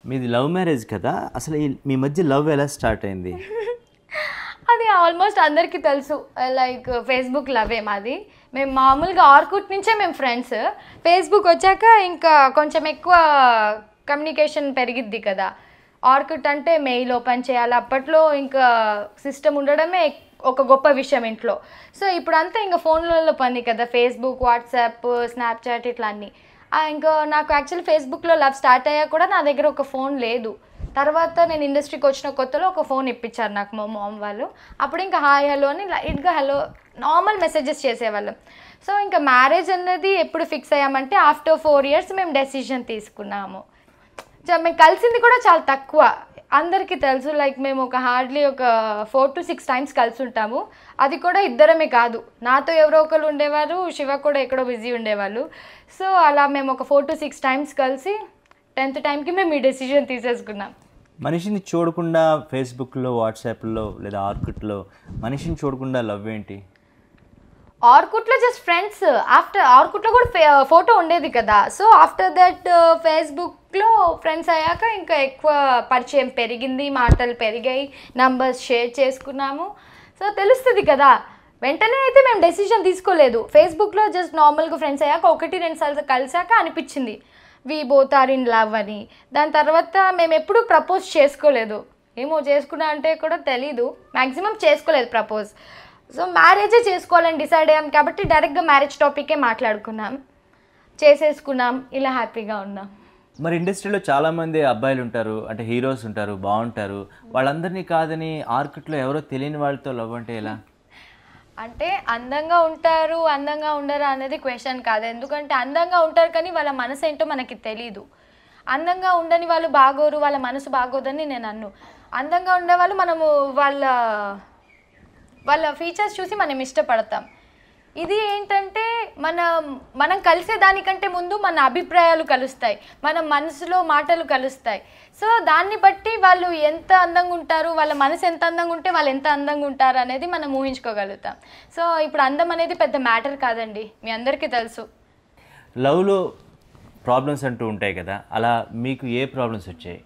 మీది love marriage కదా అసలు ఈ- మీ మధ్య లవ్ ఎలా స్టార్ట్ అయింది అది ఆల్మోస్ట్ అందరికీ తెలుసు లైక్ ఫేస్బుక్ లవే మాది మేము మామూలుగా ఆర్కుట్ నుంచే మేము ఫ్రెండ్స్ ఫేస్బుక్ వచ్చాక ఇంకా కొంచెం ఎక్కువ కమ్యూనికేషన్ పెరిగిద్ది కదా ఆర్కుట్ అంటే మెయిల్ ఓపెన్ చేయాలి అప్పట్లో ఇంకా సిస్టమ్ ఉండడమే ఒక గొప్ప విషయం ఇంట్లో సో ఇప్పుడంతా ఇంకా ఫోన్లలో పని కదా ఫేస్బుక్ వాట్సాప్ స్నాప్చాట్ ఇట్లా అన్నీ ఆ, ఇంకా నాకు యాక్చువల్లీ ఫేస్బుక్లో లవ్ స్టార్ట్ అయ్యాక కూడా నా దగ్గర ఒక ఫోన్ లేదు తర్వాత నేను ఇండస్ట్రీకి వచ్చిన కొత్తలో ఒక ఫోన్ ఇప్పించారు నాకు మా మామ్ వాళ్ళు అప్పుడు ఇంకా హాయ్ హలో అని లైట్గా హలో నార్మల్ మెసేజెస్ చేసేవాళ్ళం సో ఇంకా మ్యారేజ్ అన్నది ఎప్పుడు ఫిక్స్ అయ్యామంటే ఆఫ్టర్ ఫోర్ ఇయర్స్ మేము డెసిషన్ తీసుకున్నాము చ- మేము కలిసింది కూడా చాలా తక్కువ అందరికీ తెలుసు లైక్ మేము ఒక హార్డ్లీ ఒక ఫోర్ టు సిక్స్ టైమ్స్ కలిసి ఉంటాము అది కూడా ఇద్దరమే కాదు నాతో ఎవరో ఒకరు ఉండేవారు శివ కూడా ఎక్కడో బిజీ ఉండేవాళ్ళు సో అలా మేము ఒక ఫోర్ టు సిక్స్ టైమ్స్ కలిసి టెన్త్ టైంకి మేము ఈ డెసిషన్ తీసేసుకున్నాం మనిషిని చూడకుండా ఫేస్బుక్లో వాట్సాప్లో లేదా ఆర్కుట్లో మనిషిని చూడకుండా లవ్ ఏంటి ఆర్కుట్లో జస్ట్ ఫ్రెండ్స్ ఆఫ్టర్ ఆర్కుట్లో కూడా ఫోటో ఉండేది కదా సో ఆఫ్టర్ దట్ ఫేస్బుక్లో ఫ్రెండ్స్ అయ్యాక ఇంకా ఎక్కువ పరిచయం పెరిగింది మాటలు పెరిగాయి నంబర్స్ షేర్ చేసుకున్నాము సో తెలుస్తుంది కదా వెంటనే అయితే మేము డెసిషన్ తీసుకోలేదు ఫేస్బుక్లో జస్ట్ నార్మల్గా ఫ్రెండ్స్ అయ్యాక ఒకటి రెండు సార్లు కలిసాక అనిపించింది we both are in love అని దాని తర్వాత మేము ఎప్పుడూ ప్రపోజ్ చేసుకోలేదు ఏమో చేసుకున్నా అంటే కూడా తెలీదు మ్యాక్సిమం చేసుకోలేదు ప్రపోజ్ సో మ్యారేజే చేసుకోవాలని డిసైడ్ అయ్యాం కాబట్టి డైరెక్ట్గా మ్యారేజ్ టాపికే మాట్లాడుకున్నాం చేసేసుకున్నాం ఇలా హ్యాపీగా ఉన్నాం మరి ఇండస్ట్రీలో చాలామంది అబ్బాయిలు ఉంటారు అంటే హీరోస్ ఉంటారు బాగుంటారు వాళ్ళందరినీ కాదని ఆర్కుట్లో ఎవరో తెలియని వాళ్ళతో లవ్ అంటే ఎలా అంటే అందంగా ఉంటారు అందంగా ఉండరు అనేది క్వశ్చన్ కాదు ఎందుకంటే అందంగా ఉంటారు కానీ వాళ్ళ మనసు ఏంటో మనకి తెలీదు అందంగా ఉండని వాళ్ళు బాగోరు వాళ్ళ మనసు బాగోదని నేను అన్ను అందంగా ఉండేవాళ్ళు మనము వాళ్ళ వాళ్ళ ఫీచర్స్ చూసి మనం ఇష్టపడతాం ఇది ఏంటంటే మన మనం కలిసే దానికంటే ముందు మన అభిప్రాయాలు కలుస్తాయి మన మనసులో మాటలు కలుస్తాయి సో దాన్ని బట్టి వాళ్ళు ఎంత అందంగా ఉంటారు వాళ్ళ మనసు ఎంత అందంగా ఉంటే వాళ్ళు ఎంత అందంగా ఉంటారు అనేది మనం ఊహించుకోగలుగుతాం సో ఇప్పుడు అందం అనేది పెద్ద మ్యాటర్ కాదండి మీ అందరికీ తెలుసు లవ్లో ప్రాబ్లమ్స్ అంటూ ఉంటాయి కదా అలా మీకు ఏ ప్రాబ్లమ్స్ వచ్చాయి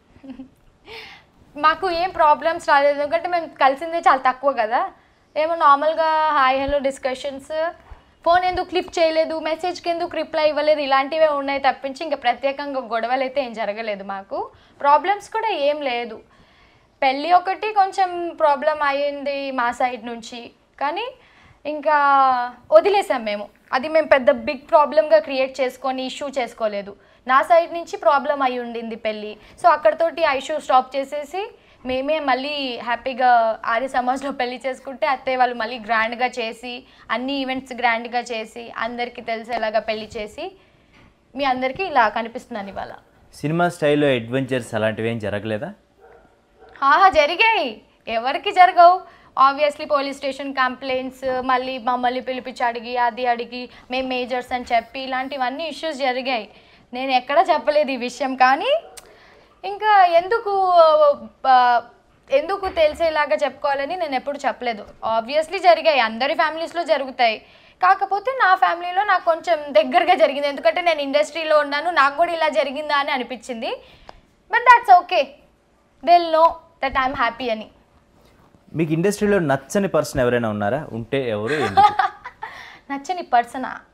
మాకు ఏం ప్రాబ్లమ్స్ రాలేదు ఎందుకంటే మేము కలిసిందే చాలా తక్కువ కదా ఏమో నార్మల్గా హాయ్ హలో డిస్కషన్స్ ఫోన్ ఎందుకు క్లిప్ చేయలేదు మెసేజ్కి ఎందుకు రిప్లై ఇవ్వలేదు ఇలాంటివే ఉన్నాయి తప్పించి ఇంకా ప్రత్యేకంగా గొడవలు అయితే ఏం జరగలేదు మాకు ప్రాబ్లమ్స్ కూడా ఏం లేదు పెళ్ళి ఒకటి కొంచెం ప్రాబ్లం అయ్యింది మా సైడ్ నుంచి కానీ ఇంకా వదిలేసాం మేము అది మేము పెద్ద బిగ్ ప్రాబ్లమ్గా క్రియేట్ చేసుకొని ఇష్యూ చేసుకోలేదు నా సైడ్ నుంచి ప్రాబ్లం అయి ఉండింది పెళ్ళి సో అక్కడతోటి ఆ ఇష్యూ స్టాప్ చేసేసి మేమే మళ్ళీ హ్యాపీగా ఆర్య సమాజ్లో పెళ్లి చేసుకుంటే అత్తయ్య వాళ్ళు మళ్ళీ గ్రాండ్గా చేసి అన్ని ఈవెంట్స్ గ్రాండ్గా చేసి అందరికీ తెలిసేలాగా పెళ్లి చేసి మీ అందరికీ ఇలా కనిపిస్తున్నాను ఇవాళ సినిమా స్టైల్లో అడ్వెంచర్స్ అలాంటివి ఏం జరగలేదా ఆహా జరిగాయి ఎవరికి జరగవు ఆబ్వియస్లీ పోలీస్ స్టేషన్ కంప్లైంట్స్ మళ్ళీ మమ్మల్ని పిలిపించి అడిగి అది అడిగి మేము మేజర్స్ అని చెప్పి ఇలాంటివన్నీ ఇష్యూస్ జరిగాయి నేను ఎక్కడ చెప్పలేదు ఈ విషయం కానీ ఇంకా ఎందుకు ఆ, ఎందుకు తెలిసేలాగా చెప్పుకోవాలని నేను ఎప్పుడు చెప్పలేదు ఆబ్వియస్లీ జరిగాయి అందరి ఫ్యామిలీస్లో జరుగుతాయి కాకపోతే నా ఫ్యామిలీలో నాకు కొంచెం దగ్గరగా జరిగింది ఎందుకంటే నేను ఇండస్ట్రీలో ఉన్నాను నాకు కూడా ఇలా జరిగిందా అని అనిపించింది but that's okay till no that I'm happy అని మీకు ఇండస్ట్రీలో నచ్చని పర్సన్ ఎవరైనా ఉన్నారా ఉంటే ఎవరు ఎందుకు నచ్చని పర్సనా